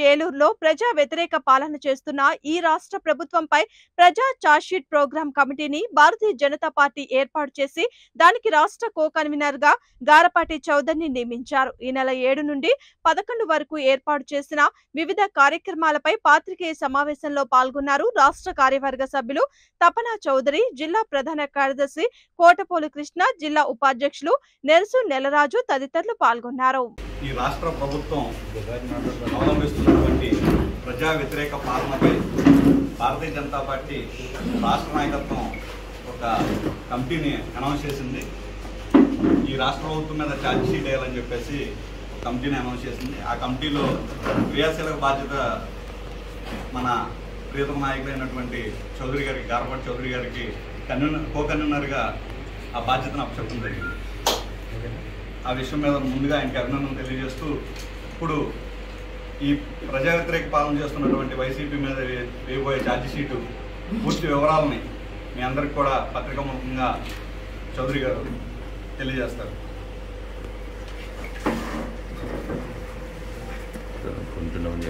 ఏలూరులో ప్రజా వ్యతిరేక పాలన చేస్తున్న ఈ రాష్ట్ర ప్రభుత్వంపై ప్రజా చార్జ్షీట్ ప్రోగ్రాం కమిటీని భారతీయ జనతా పార్టీ ఏర్పాటు చేసి దానికి రాష్ట్ర కో కన్వీనర్ గా గారపాటి చౌదరిని నియమించారు ఈ నెల ఏడు నుండి పదకొండు వరకు ఏర్పాటు చేసిన వివిధ కార్యక్రమాలపై పాత్రికేయ సమావేశంలో పాల్గొన్నారు రాష్ట్ర కార్యవర్గ సభ్యులు తపనా చౌదరి జిల్లా ప్రధాన కార్యదర్శి కోటపోలు కృష్ణ జిల్లా ఉపాధ్యక్షులు నెరసు నెలరాజు తదితరులు పాల్గొన్నారు ఈ రాష్ట్ర ప్రభుత్వం అవలంబిస్తున్నటువంటి ప్రజా వ్యతిరేక పాలనపై భారతీయ జనతా పార్టీ రాష్ట్ర నాయకత్వం ఒక కమిటీని అనౌన్స్ చేసింది ఈ రాష్ట్ర ప్రభుత్వం మీద ఛార్జ్ షీట్ వేయాలని చెప్పేసి కమిటీని అనౌన్స్ చేసింది ఆ కమిటీలో క్రియాశీలక బాధ్యత మన ప్రియతమ నాయకులైనటువంటి చౌదరి గారికి గారపాటి చౌదరి గారికి కన్వీనర్ కో కన్వీనర్గా ఆ బాధ్యతను అప్పచెప్పడం జరిగింది ఆ విషయం మీద ముందుగా ఆయనకి అభినందన తెలియజేస్తూ ఇప్పుడు ఈ ప్రజా వ్యతిరేక పాలన చేస్తున్నటువంటి వైసీపీ మీద వే- వేయబోయే ఛార్జ్ షీటు పూర్తి వివరాలని మీ అందరికి కూడా పత్రికాముఖంగా చౌదరి గారు తెలియజేస్తారు కొంటున్నాం